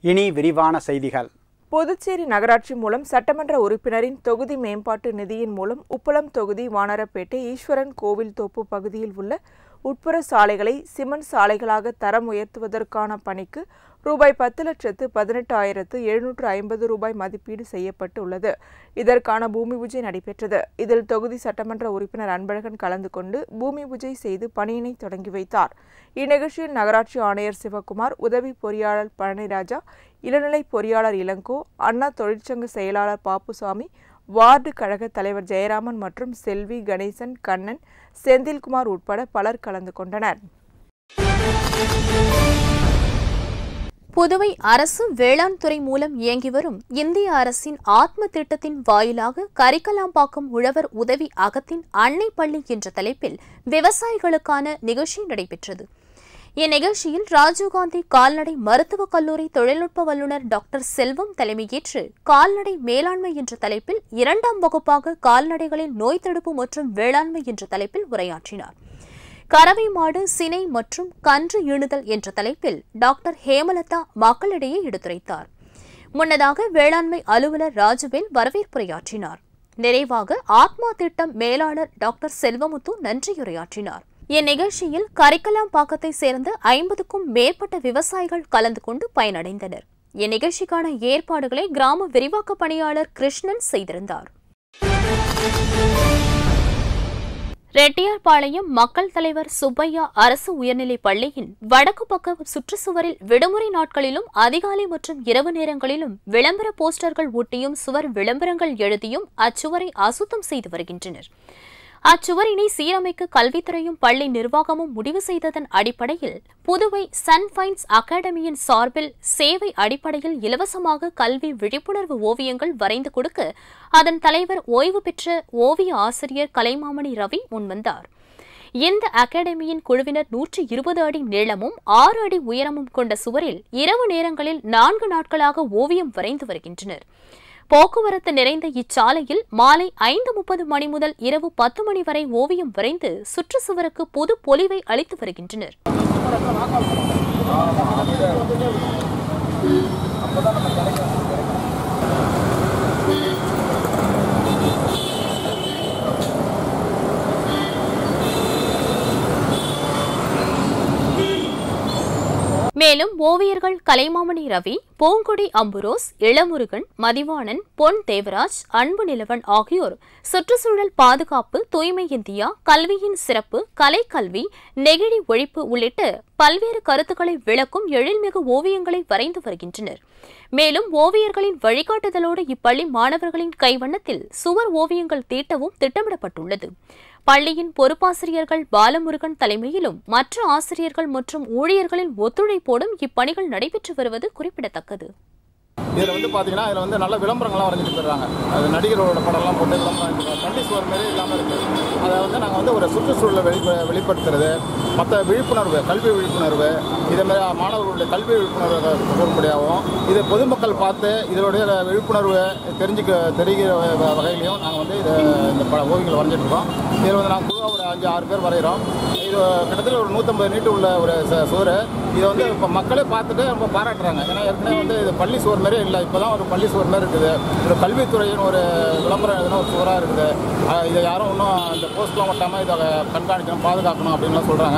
இனி விரிவான செய்திகள் புதுச்சேரி நகராட்சி மூலம் சட்டமன்ற உறுப்பினரின் தொகுதி மேம்பாட்டு நிதியின் மூலம் உப்பளம் தொகுதி வானரப்பேட்டை ஈஸ்வரன் கோவில் தோப்பு பகுதியில் உள்ள உட்புற சாலைகளை சிமெண்ட் சாலைகளாக தரம் உயர்த்துவதற்கான பணிக்கு ரூபாய் பத்து லட்சத்து பதினெட்டாயிரத்து எழுநூற்று ஐம்பது ரூபாய் மதிப்பீடு செய்யப்பட்டு உள்ளது இதற்கான பூமி பூஜை நடைபெற்றது இதில் தொகுதி சட்டமன்ற உறுப்பினர் அன்பழகன் கலந்து கொண்டு பூமி பூஜை செய்து பணியினை தொடங்கி வைத்தார் இந்நிகழ்ச்சியில் நகராட்சி ஆணையர் சிவகுமார் உதவி பொறியாளர் பழனிராஜா இளநிலை பொறியாளர் இளங்கோ அண்ணா தொழிற்சங்க செயலாளர் பாப்புசாமி வார்டு கழக தலைவர் ஜெயராமன் மற்றும் செல்வி கணேசன் கண்ணன் செந்தில்குமார் உட்பட பலர் கலந்து கொண்டனர் புதுவை அரசு வேளாண் துறை மூலம் இயங்கி வரும் இந்திய அரசின் ஆத்ம திட்டத்தின் வாயிலாக கரிக்கலாம்பாக்கம் உழவர் உதவி அகத்தின் அன்னை பள்ளி என்ற தலைப்பில் விவசாயிகளுக்கான நிகழ்ச்சி நடைபெற்றது இந்நிகழ்ச்சியில் ராஜீவ்காந்தி கால்நடை மருத்துவக் கல்லூரி தொழில்நுட்ப வல்லுநர் டாக்டர் செல்வம் தலைமையேற்று கால்நடை மேலாண்மை என்ற தலைப்பில் இரண்டாம் வகுப்பாக கால்நடைகளின் நோய் தடுப்பு மற்றும் வேளாண்மை என்ற தலைப்பில் உரையாற்றினார் கறவை மாடு சினை மற்றும் கன்று ஈணுதல் என்ற தலைப்பில் டாக்டர் ஹேமலதா மக்களிடையே எடுத்துரைத்தார் முன்னதாக வேளாண்மை அலுவலர் ராஜுவேல் வரவேற்புரையாற்றினார் நிறைவாக ஆத்மா திட்டம் மேலாளர் டாக்டர் செல்வமுத்து நன்றியுரையாற்றினார் இந்நிகழ்ச்சியில் கரிக்கலாம்பாக்கத்தை சேர்ந்த ஐம்பதுக்கும் மேற்பட்ட விவசாயிகள் கலந்து கொண்டு பயனடைந்தனர் இந்நிகழ்ச்சிக்கான ஏற்பாடுகளை கிராம விரிவாக்க பணியாளர் கிருஷ்ணன் செய்திருந்தார் ரெட்டியார்பாளையம் மக்கள் தலைவர் சுப்பையா அரசு உயர்நிலைப் பள்ளியின் வடக்கு பக்க சுற்றுச்சுவரில் விடுமுறை நாட்களிலும் அதிகாலை மற்றும் இரவு நேரங்களிலும் விளம்பர போஸ்டர்கள் ஒட்டியும் சுவர் விளம்பரங்கள் எழுதியும் அச்சுவரை அசுத்தம் செய்து வருகின்றனர் அச்சுவரினை சீரமைக்க கல்வித்துறையும் பள்ளி நிர்வாகமும் முடிவு செய்ததன் அடிப்படையில் புதுவை சன்ஃபைன்ஸ் அகாடமியின் சார்பில் சேவை அடிப்படையில் இலவசமாக கல்வி விழிப்புணர்வு ஓவியங்கள் வரைந்து கொடுக்க அதன் தலைவர் ஓய்வு பெற்ற ஓவிய ஆசிரியர் கலைமாமணி ரவி முன்வந்தார் இந்த அகாடமியின் குழுவினர் நூற்றி இருபது அடி நீளமும் ஆறு அடி உயரமும் கொண்ட சுவரில் இரவு நேரங்களில் நான்கு நாட்களாக ஓவியம் வரைந்து வருகின்றனர் போக்குவரத்து நிறைந்த இச்சாலையில் மாலை ஐந்து முப்பது மணி முதல் இரவு பத்து மணி வரை ஓவியம் வரைந்து சுற்றுச்சுவருக்கு புது பொலிவை அளித்து வருகின்றனர் மேலும் ஓவியர்கள் கலைமாமணி ரவி பூங்கொடி அம்புரோஸ் இளமுருகன் மதிவாணன் பொன் தேவராஜ் அன்பு நிலவன் ஆகியோர் சுற்றுச்சூழல் பாதுகாப்பு தூய்மை இந்தியா கல்வியின் சிறப்பு கலைக்கல்வி நெகிழி ஒழிப்பு உள்ளிட்ட பல்வேறு கருத்துக்களை விளக்கும் எழில்மிகு ஓவியங்களை வரைந்து வருகின்றனர் மேலும் ஓவியர்களின் வழிகாட்டுதலோடு இப்பள்ளி மாணவர்களின் கைவண்ணத்தில் சுவர் ஓவியங்கள் தீட்டவும் திட்டமிடப்பட்டுள்ளது பள்ளியின் பொறுப்பாசிரியர்கள் பாலமுருகன் தலைமையிலும் மற்ற ஆசிரியர்கள் மற்றும் ஊழியர்களின் ஒத்துழைப்போடும் இப்பணிகள் நடைபெற்று வருவது குறிப்பிடத்தக்கது இதில் வந்து பார்த்தீங்கன்னா இதில் வந்து நல்ல விளம்பரங்கள்லாம் வரைஞ்சிட்டு போயிடுறாங்க அது நடிகரோட படம்லாம் போட்டு விளம்பரம் வரைஞ்சிட்டு பள்ளி சுவர் மாரி இல்லாமல் இருக்குது அதை வந்து நாங்கள் வந்து ஒரு சுற்றுச்சூழலை வெளி வெளிப்படுத்துறது மற்ற விழிப்புணர்வு கல்வி விழிப்புணர்வு இதேமாதிரி மாணவர்களுடைய கல்வி விழிப்புணர்வு கொடுப்படியாகவும் இதை பொதுமக்கள் பார்த்து இதனுடைய விழிப்புணர்வு தெரிஞ்சுக்க தெரிகிற வ- வகையிலையும் நாங்கள் வந்து இதை இந்த ப ஓவியங்களை வரைஞ்சிட்டு இருக்கோம் இதில் வந்து நாங்கள் பொதுவாக ஒரு அஞ்சு ஆறு பேர் வரைகிறோம் இது கிட்டத்தட்ட ஒரு நூற்றம்பது நீட்டு உள்ள ஒரு ச- சுவர் இதை வந்து இப்போ மக்களே பார்த்துட்டு ரொம்ப பாராட்டுறாங்க ஏன்னா ஏற்கனவே வந்து இது பள்ளி சுவர் மாதிரி இல்லை இப்போ தான் ஒரு பள்ளி சுவர் மாதிரி இருக்குது ஒரு கல்வித்துறையின் ஒரு விளம்பரம் எதுனா ஒரு சுவராக இருக்குது அஹ் இதை யாரும் இன்னும் இந்த போஸ்ட்லாம் ஒட்டாமல் இதை கண்காணிக்கணும் பாதுகாக்கணும் அப்படின்லாம் சொல்கிறாங்க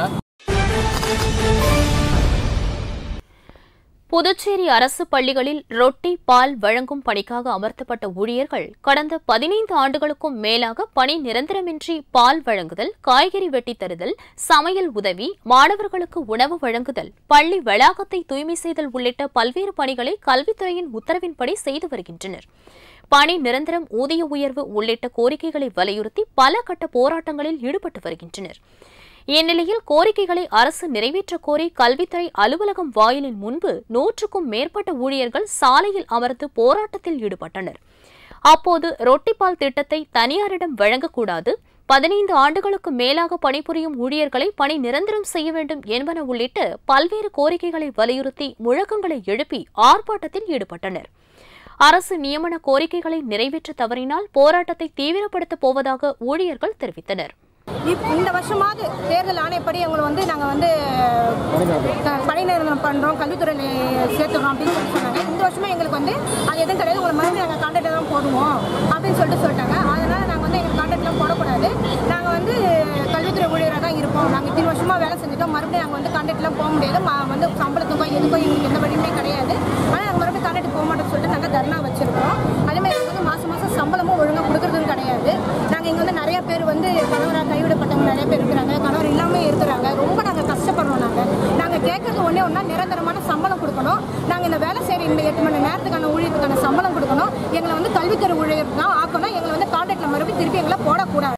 புதுச்சேரி அரசு பள்ளிகளில் ரொட்டி பால் வழங்கும் பணிக்காக அமர்த்தப்பட்ட ஊழியர்கள் கடந்த பதினைந்து ஆண்டுகளுக்கும் மேலாக பணி நிரந்தரமின்றி பால் வழங்குதல் காய்கறி வெட்டித் தருதல் சமையல் உதவி மாணவர்களுக்கு உணவு வழங்குதல் பள்ளி வளாகத்தை தூய்மை செய்தல் உள்ளிட்ட பல்வேறு பணிகளை கல்வித்துறையின் உத்தரவின்படி செய்து வருகின்றனர் பணி நிரந்தரம் ஊதிய உயர்வு உள்ளிட்ட கோரிக்கைகளை வலியுறுத்தி பல கட்ட போராட்டங்களில் ஈடுபட்டு வருகின்றனர் இந்நிலையில் கோரிக்கைகளை அரசு நிறைவேற்றக் கோரி கல்வித்துறை அலுவலகம் வாயிலின் முன்பு நூற்றுக்கும் மேற்பட்ட ஊழியர்கள் சாலையில் அமர்ந்து போராட்டத்தில் ஈடுபட்டனர் அப்போது ரொட்டிப்பால் திட்டத்தை தனியாரிடம் வழங்கக்கூடாது பதினைந்து ஆண்டுகளுக்கு மேலாக பணிபுரியும் ஊழியர்களை பணி நிரந்தரம் செய்ய வேண்டும் என்பன உள்ளிட்ட பல்வேறு கோரிக்கைகளை வலியுறுத்தி முழக்கங்களை எழுப்பி ஆர்ப்பாட்டத்தில் ஈடுபட்டனர் அரசு நியமன கோரிக்கைகளை நிறைவேற்ற தவறினால் போராட்டத்தை தீவிரப்படுத்தப் போவதாக ஊழியர்கள் தெரிவித்தனர் இப்- இந்த வருஷமாவது தேர்தல் ஆணையப்படி எங்களை வந்து நாங்கள் வந்து அஹ், பணி நிரந்தரம் பண்ணுறோம் கல்வித்துறையில் சேர்த்துக்கிறோம் அப்படின்னு சொல்லி சொன்னாங்க இந்த வருஷமே எங்களுக்கு வந்து அது எதுவும் கிடையாது உங்களை மறுபடியும் நாங்கள் கான்ட்ராக்ட் தான் போடுவோம் அப்படின்னு சொல்லிட்டு சொல்லிட்டாங்க அதனால நாங்கள் வந்து எங்களுக்கு கான்ட்ராக்ட்லாம் போடக்கூடாது நாங்கள் வந்து கல்வித்துறை ஊழியராக தான் இருப்போம் நாங்கள் இத்தனை வருஷமாக வேலை செஞ்சுட்டோம் மறுபடியும் நாங்கள் வந்து கான்ட்ராக்ட்லாம் போக முடியாது ம- வந்து சம்பளத்துக்கோ எதுக்கோ எங்களுக்கு எந்த வழியுமே கிடையாது ஆனால் நாங்கள் மறுபடியும் கான்ட்ராக்ட் போக மாட்டோம்னு சொல்லிட்டு நாங்கள் தர்ணா வச்சிருக்கோம் அதே மாதிரி எங்களுக்கு வந்து மாதம் மாதம் சம்பளமும் ஒழுங்காக கொடுக்குறதும் கிடையாது நாங்கள் இங்கே வந்து நிறைய பேர் வந்து கணவராக கைவிடப்பட்டவங்க நிறைய பேர் இருக்கிறாங்க கணவர் இல்லாமல் இருக்கிறாங்க ரொம்ப நாங்கள் கஷ்டப்படுறோம் நாங்கள் நாங்கள் கேட்கறது ஒன்றே ஒன்றா நிரந்தரமான சம்பளம் கொடுக்கணும் நாங்கள் இந்த வேலை செய்கிற இந்த எட்டு மணி நேரத்துக்கான ஊழியத்துக்கான சம்பளம் கொடுக்கணும் எங்களை வந்து கல்வித்துறை ஊழியர் தான் ஆக்கணும் எங்களை வந்து கான்ட்ராக்டில் மறுபடியும் திருப்பி எங்களை போடக்கூடாது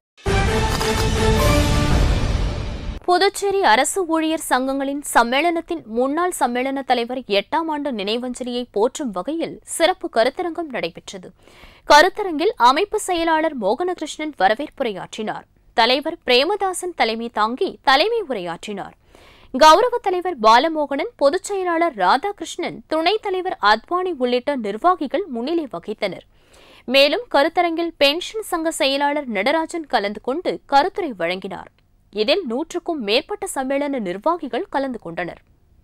புதுச்சேரி அரசு ஊழியர் சங்கங்களின் சம்மேளனத்தின் முன்னாள் சம்மேளன தலைவர் எட்டாம் ஆண்டு நினைவஞ்சலியை போற்றும் வகையில் சிறப்பு கருத்தரங்கம் நடைபெற்றது கருத்தரங்கில் அமைப்பு செயலாளர் மோகனகிருஷ்ணன் வரவேற்புரையாற்றினார் தலைவர் பிரேமதாசன் தலைமை தாங்கி தலைமை உரையாற்றினார் கௌரவ தலைவர் பாலமோகனன் பொதுச் செயலாளர் ராதாகிருஷ்ணன் துணைத் தலைவர் அத்வானி உள்ளிட்ட நிர்வாகிகள் முன்னிலை வகித்தனர் மேலும் கருத்தரங்கில் பென்ஷன் சங்க செயலாளர் நடராஜன் கலந்து கொண்டு கருத்துரை வழங்கினார் இதில் நூற்றுக்கும் மேற்பட்ட சம்மேளன நிர்வாகிகள் கலந்து கொண்டனர்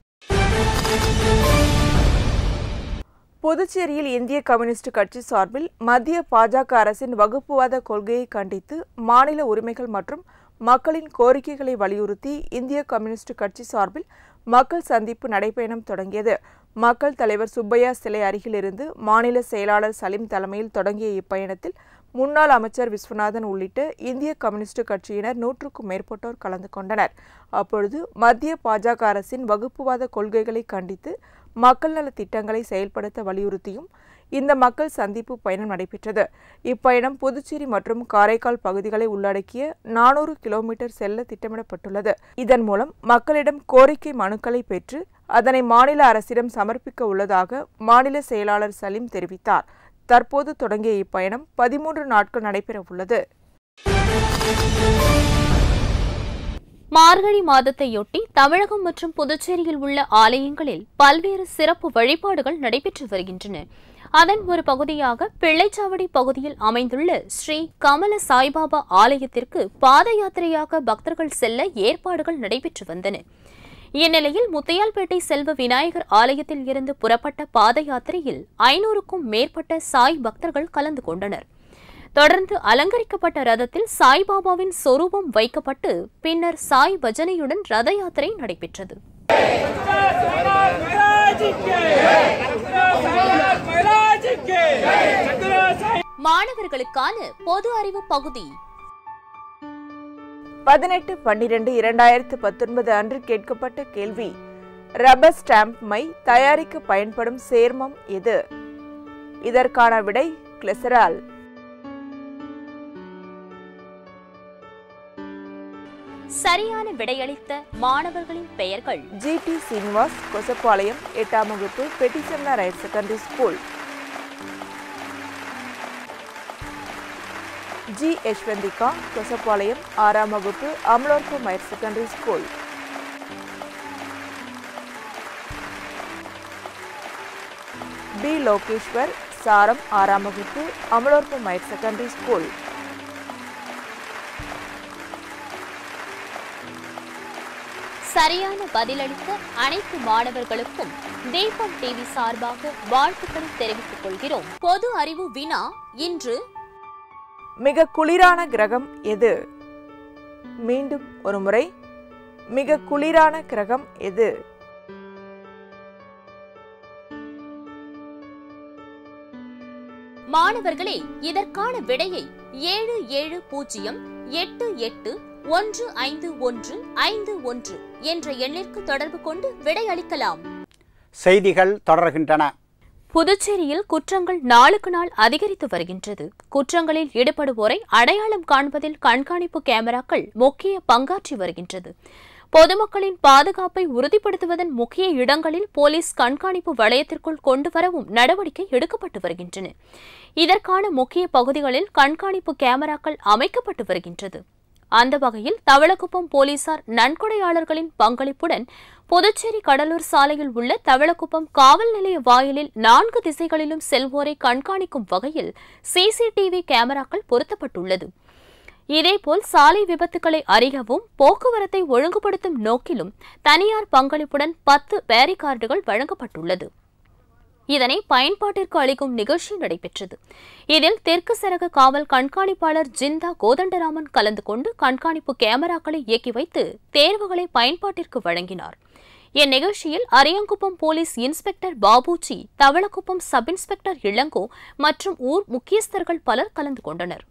புதுச்சேரியில் இந்திய கம்யூனிஸ்ட் கட்சி சார்பில் மத்திய பாஜக அரசின் வகுப்புவாத கொள்கையை கண்டித்து மாநில உரிமைகள் மற்றும் மக்களின் கோரிக்கைகளை வலியுறுத்தி இந்திய கம்யூனிஸ்ட் கட்சி சார்பில் மக்கள் சந்திப்பு நடைபயணம் தொடங்கியது மக்கள் தலைவர் சுப்பையா சிலை அருகிலிருந்து மாநில செயலாளர் சலீம் தலைமையில் தொடங்கிய இப்பயணத்தில் முன்னாள் அமைச்சர் விஸ்வநாதன் உள்ளிட்ட இந்திய கம்யூனிஸ்ட் கட்சியினர் நூற்றுக்கும் மேற்பட்டோர் கலந்து கொண்டனர் அப்பொழுது மத்திய பாஜக அரசின் வகுப்புவாத கொள்கைகளை கண்டித்து மக்கள் நல திட்டங்களை செயல்படுத்த வலியுறுத்தியும் இந்த மக்கள் சந்திப்பு பயணம் நடைபெற்றது இப்பயணம் புதுச்சேரி மற்றும் காரைக்கால் பகுதிகளை உள்ளடக்கிய நானூறு கிலோமீட்டர் செல்ல திட்டமிடப்பட்டுள்ளது இதன் மூலம் மக்களிடம் கோரிக்கை மனுக்களை பெற்று அதனை மாநில அரசிடம் சமர்ப்பிக்க உள்ளதாக மாநில செயலாளர் சலீம் தெரிவித்தார் தற்போது தொடங்கிய இப்பயணம் பதிமூன்று நாட்கள் நடைபெற உள்ளது மார்கழி மாதத்தையொட்டி தமிழகம் மற்றும் புதுச்சேரியில் உள்ள ஆலயங்களில் பல்வேறு சிறப்பு வழிபாடுகள் நடைபெற்று வருகின்றன அதன் ஒரு பகுதியாக பிள்ளைச்சாவடி பகுதியில் அமைந்துள்ள ஸ்ரீ கமல சாய்பாபா ஆலயத்திற்கு பாத யாத்திரையாக பக்தர்கள் செல்ல ஏற்பாடுகள் நடைபெற்று வந்தன இந்நிலையில் முத்தையால்பேட்டை செல்வ விநாயகர் ஆலயத்தில் இருந்து புறப்பட்ட பாத யாத்திரையில் ஐநூறுக்கும் மேற்பட்ட சாய் பக்தர்கள் கலந்து கொண்டனர் தொடர்ந்து அலங்கரிக்கப்பட்ட ரதத்தில் சாய்பாபாவின் சொரூபம் வைக்கப்பட்டு பின்னர் சாய் பஜனையுடன் ரத யாத்திரை நடைபெற்றது மாணவர்களுக்கான பொது அறிவு பகுதி பதினெட்டு பன்னிரண்டு இரண்டாயிரத்து பத்தொன்பது அன்று கேட்கப்பட்ட கேள்வி ரப்பர் ஸ்டாம்ப் மை தயாரிக்க பயன்படும் சேர்மம் எது இதற்கான விடை கிளிசரால் சரியான விடையளித்த மாணவர்களின் பெயர்கள் ஜிடி சீனிவாஸ் கொசப்பாளையம் எட்டாம் வகுப்பு Petit Seminaire higher secondary school G Yashwanthika Kosapalayam ஆறாம் வகுப்பு Amalorpavam higher secondary school P Lokeshwar Saram ஆறாம் வகுப்பு அமலோர்பம் ஹையர் செகண்டரி ஸ்கூல் சரியான பதிலளித்த அனைத்து மாணவர்களுக்கும் தீபம் டிவி சார்பாக வாழ்த்துக்களை தெரிவித்துக் கொள்கிறோம் பொது அறிவு வினா இன்று மிக குளிரான கிரகம் எது மீண்டும் ஒரு முறை மிக குளிரான கிரகம் எது மாணவர்களே இதற்கான விடையை ஏழு ஏழு பூஜ்ஜியம் எட்டு எட்டு ஒன்று ஐந்து ஒன்று ஐந்து ஒன்று என்ற எண்ணிற்கு தொடர்பு கொண்டு விடையளிக்கலாம் செய்திகள் தொடர்கின்றன புதுச்சேரியில் குற்றங்கள் நாளுக்கு நாள் அதிகரித்து வருகின்றது குற்றங்களில் ஈடுபடுவோரை அடையாளம் காண்பதில் கண்காணிப்பு கேமராக்கள் முக்கிய பங்காற்றி வருகின்றது பொதுமக்களின் பாதுகாப்பை உறுதிப்படுத்துவதன் முக்கிய இடங்களில் போலீஸ் கண்காணிப்பு வளையத்திற்குள் கொண்டு வரவும் நடவடிக்கை எடுக்கப்பட்டு வருகின்றன இதற்கான முக்கிய பகுதிகளில் கண்காணிப்பு கேமராக்கள் அமைக்கப்பட்டு வருகின்றது அந்த வகையில் தவளக்குப்பம் போலீசார் நன்கொடையாளர்களின் பங்களிப்புடன் புதுச்சேரி கடலூர் சாலையில் உள்ள தவளக்குப்பம் காவல் நிலைய வாயிலில் நான்கு திசைகளிலும் செல்வோரை கண்காணிக்கும் வகையில் சிசிடிவி கேமராக்கள் பொருத்தப்பட்டுள்ளது இதேபோல் சாலை விபத்துகளை அறியவும் போக்குவரத்தை ஒழுங்குபடுத்தும் நோக்கிலும் தனியார் பங்களிப்புடன் பத்து பேரிகார்டுகள் வழங்கப்பட்டுள்ளது இதனை பயன்பாட்டிற்கு அளிக்கும் நிகழ்ச்சி நடைபெற்றது இதில் தெற்கு சரக காவல் கண்காணிப்பாளர் ஜிந்தா கோதண்டராமன் கலந்து கொண்டு கண்காணிப்பு கேமராக்களை இயக்கி வைத்து தேர்வுகளை பயன்பாட்டிற்கு வழங்கினார் இந்நிகழ்ச்சியில் Ariyankuppam police inspector Babuji Thavalakuppam sub inspector Ilango மற்றும் ஊர் முக்கியஸ்தர்கள் பலர் கலந்து கொண்டனர்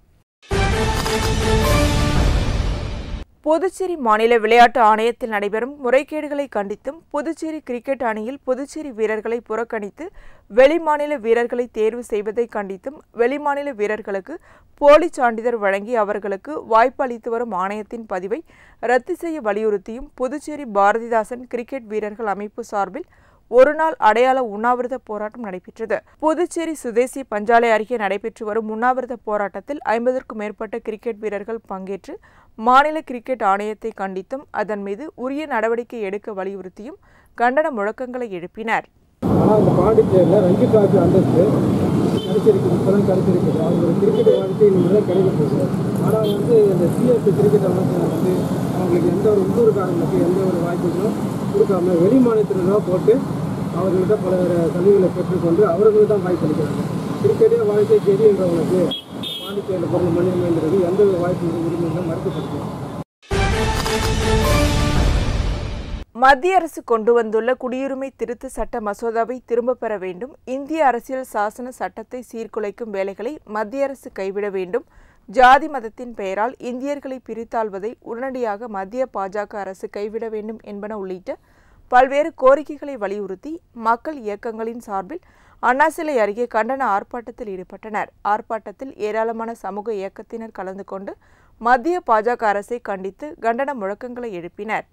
புதுச்சேரி மாநில விளையாட்டு ஆணையத்தில் நடைபெறும் முறைகேடுகளை கண்டித்தும் புதுச்சேரி கிரிக்கெட் அணியில் புதுச்சேரி வீரர்களை புறக்கணித்து வெளிமாநில வீரர்களை தேர்வு செய்வதை கண்டித்தும் வெளிமாநில வீரர்களுக்கு போலி சான்றிதழ் வழங்கி அவர்களுக்கு வாய்ப்பு அளித்து வரும் ஆணையத்தின் பதிவை ரத்து செய்ய வலியுறுத்தியும் புதுச்சேரி பாரதிதாசன் கிரிக்கெட் வீரர்கள் அமைப்பு சார்பில் ஒருநாள் அடையாள உண்ணாவிரத போராட்டம் நடைபெற்றது புதுச்சேரி சுதேசி பஞ்சாலை அருகே நடைபெற்று வரும் உண்ணாவிரத போராட்டத்தில் ஐம்பதற்கும் மேற்பட்ட கிரிக்கெட் வீரர்கள் பங்கேற்று மாநில கிரிக்கெட் ஆணையத்தை கண்டித்தும் அதன் மீது உரிய நடவடிக்கை எடுக்க வலியுறுத்தியும் கண்டன முழக்கங்களை எழுப்பினர் ஆனால் அந்த பாண்டிச்சேரியில் ரஞ்சி டிராஃபி அந்தஸ்து கிடைச்சிருக்கு இப்போதான் கிடைச்சிருக்குது அவங்க ஒரு கிரிக்கெட் வாழ்க்கை இனிமேல் தான் கிடைக்க போகுது ஆனால் வந்து இந்த சிஎஸ்சி கிரிக்கெட் அமைச்சர் வந்து அவங்களுக்கு எந்த ஒரு உள்ளூர்காரங்களுக்கு எந்த ஒரு வாய்ப்புகளும் கொடுக்காம வெளி மாநிலத்தில் தான் போட்டு அவர்கள்ட்ட பல சலுகைகளை பெற்றுக்கொண்டு அவர்களுக்கு தான் வாய்ப்பு அளிக்கிறாங்க கிரிக்கெட்டே வாழ்க்கை தெரியுன்றவங்களுக்கு பாண்டிச்சேரியில் பிறந்த மனிதன்கிறது எந்த ஒரு வாய்ப்பு உரிமைகளும் மறுக்கப்படுது மத்திய அரசு கொண்டு வந்துள்ள குடியுரிமை திருத்த சட்ட மசோதாவை திரும்பப் பெற வேண்டும் இந்திய அரசியல் சாசன சட்டத்தை சீர்குலைக்கும் வேலைகளை மத்திய அரசு கைவிட வேண்டும் ஜாதி மதத்தின் பெயரால் இந்தியர்களை பிரித்தாள்வதை உடனடியாக மத்திய பாஜக அரசு கைவிட வேண்டும் என்பன உள்ளிட்ட பல்வேறு கோரிக்கைகளை வலியுறுத்தி மக்கள் இயக்கங்களின் சார்பில் அண்ணா சிலை அருகே கண்டன ஆர்ப்பாட்டத்தில் ஈடுபட்டனர் ஆர்ப்பாட்டத்தில் ஏராளமான சமூக இயக்கத்தினர் கலந்து கொண்டு மத்திய பாஜக அரசை கண்டித்து கண்டன முழக்கங்களை எழுப்பினர்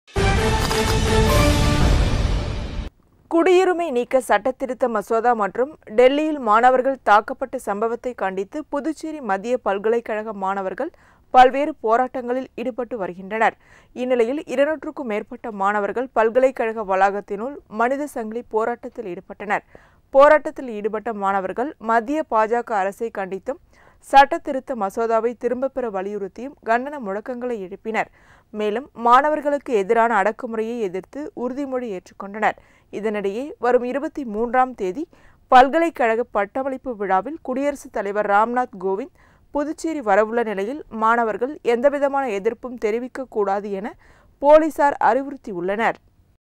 குடியுரிமை நீக்க சட்டத்திருத்த மசோதா மற்றும் டெல்லியில் மாணவர்கள் தாக்கப்பட்ட சம்பவத்தை கண்டித்து புதுச்சேரி மத்திய பல்கலைக்கழக மாணவர்கள் பல்வேறு போராட்டங்களில் ஈடுபட்டு வருகின்றனர் இந்நிலையில் இருநூற்றுக்கும் மேற்பட்ட மாணவர்கள் பல்கலைக்கழக வளாகத்தினுள் மனித சங்கிலி போராட்டத்தில் ஈடுபட்டனர் போராட்டத்தில் ஈடுபட்ட மாணவர்கள் மத்திய பாஜக அரசை கண்டித்தும் சட்ட திருத்த மசோதாவை திரும்பப் பெற வலியுறுத்தியும் கண்டன முழக்கங்களை எழுப்பினர் மேலும் மாணவர்களுக்கு எதிரான அடக்குமுறையை எதிர்த்து உறுதிமொழி ஏற்றுக்கொண்டனர் இதனிடையே வரும் இருபத்தி மூன்றாம் தேதி பல்கலைக்கழக பட்டமளிப்பு விழாவில் குடியரசுத் தலைவர் ராம்நாத் கோவிந்த் புதுச்சேரி வரவுள்ள நிலையில் மாணவர்கள் எந்தவிதமான எதிர்ப்பும் தெரிவிக்கக்கூடாது என போலீசார் அறிவுறுத்தியுள்ளனர்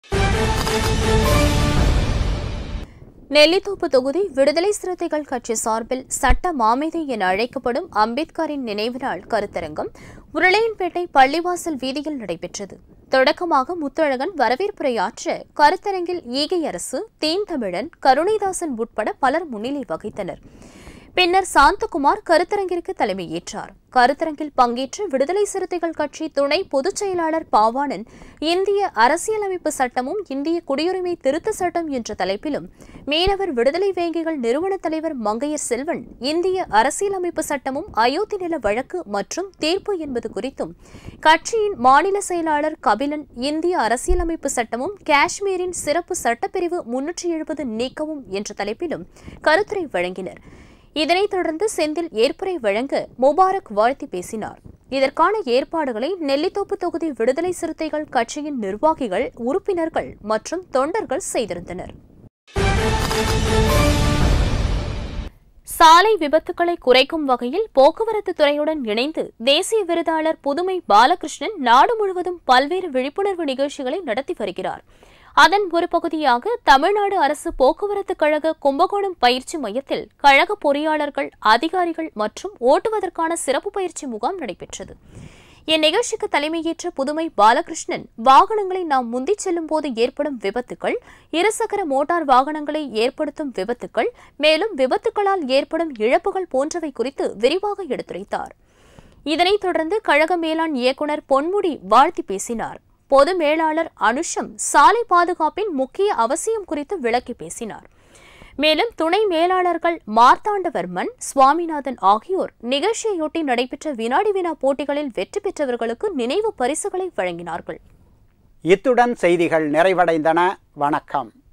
நெல்லித்தோப்பு தொகுதி விடுதலை சிறுத்தைகள் கட்சி சார்பில் சட்ட மாமேதை என அழைக்கப்படும் அம்பேத்கரின் நினைவு நாள் கருத்தரங்கம் உருளையன்பேட்டை பள்ளிவாசல் வீதியில் நடைபெற்றது தொடக்கமாக முத்தழகன் வரவேற்புரையாற்ற கருத்தரங்கில் ஈகை அரசு தீன் தமிழன் கருணைதாசன் உட்பட பலர் முன்னிலை வகித்தனர் பின்னர் சாந்தகுமார் கருத்தரங்கிற்கு தலைமையேற்றார் கருத்தரங்கில் பங்கேற்ற விடுதலை சிறுத்தைகள் கட்சி துணை பொதுச் செயலாளர் பாவாணன் இந்திய அரசியலமைப்பு சட்டமும் இந்திய குடியுரிமை திருத்த சட்டம் என்ற தலைப்பிலும் மீனவர் விடுதலை வேங்கிகள் நிறுவன தலைவர் மங்கையர் செல்வன் இந்திய அரசியலமைப்பு சட்டமும் அயோத்தி நில வழக்கு மற்றும் தீர்ப்பு என்பது குறித்தும் கட்சியின் மாநில செயலாளர் கபிலன் இந்திய அரசியலமைப்பு சட்டமும் காஷ்மீரின் சிறப்பு சட்டப்பிரிவு முன்னூற்றி எழுபது நீக்கவும் என்ற தலைப்பிலும் கருத்துரை வழங்கினர் இதனைத் தொடர்ந்து செந்தில் ஏற்புரை வழங்க முபாரக் வாழ்த்தி பேசினார் இதற்கான ஏற்பாடுகளை நெல்லித்தோப்பு தொகுதி விடுதலை சிறுத்தைகள் கட்சியின் நிர்வாகிகள் உறுப்பினர்கள் மற்றும் தொண்டர்கள் செய்திருந்தனர் சாலை விபத்துக்களை குறைக்கும் வகையில் போக்குவரத்து துறையுடன் இணைந்து தேசிய விருதாளர் புதுமை பாலகிருஷ்ணன் நாடு முழுவதும் பல்வேறு விழிப்புணர்வு நிகழ்ச்சிகளை நடத்தி வருகிறார் அதன் ஒரு பகுதியாக தமிழ்நாடு அரசு போக்குவரத்து கழக கும்பகோணம் பயிற்சி மையத்தில் கழக பொறியாளர்கள் அதிகாரிகள் மற்றும் ஓட்டுவதற்கான சிறப்பு பயிற்சி முகாம் நடைபெற்றது இந்நிகழ்ச்சிக்கு தலைமையேற்ற புதுமை பாலகிருஷ்ணன் வாகனங்களை நாம் முந்திச் செல்லும் போது ஏற்படும் விபத்துக்கள் இருசக்கர மோட்டார் வாகனங்களை ஏற்படுத்தும் விபத்துக்கள் மேலும் விபத்துக்களால் ஏற்படும் இழப்புகள் போன்றவை குறித்து விரிவாக எடுத்துரைத்தார் இதனைத் தொடர்ந்து கழக மேலாண் இயக்குநர் பொன்முடி வாழ்த்தி பேசினார் பொது மேலாளர் அனுஷம் சாலை பாதுகாப்பின் முக்கிய அவசியம் குறித்து விளக்கி பேசினார் மேலும் துணை மேலாளர்கள் மார்த்தாண்டவர்மன் சுவாமிநாதன் ஆகியோர் நிகழ்ச்சியையொட்டி நடைபெற்ற வினாடி வினா போட்டிகளில் வெற்றி பெற்றவர்களுக்கு நினைவு பரிசுகளை வழங்கினார்கள் இத்துடன் செய்திகள் நிறைவடைந்தன வணக்கம்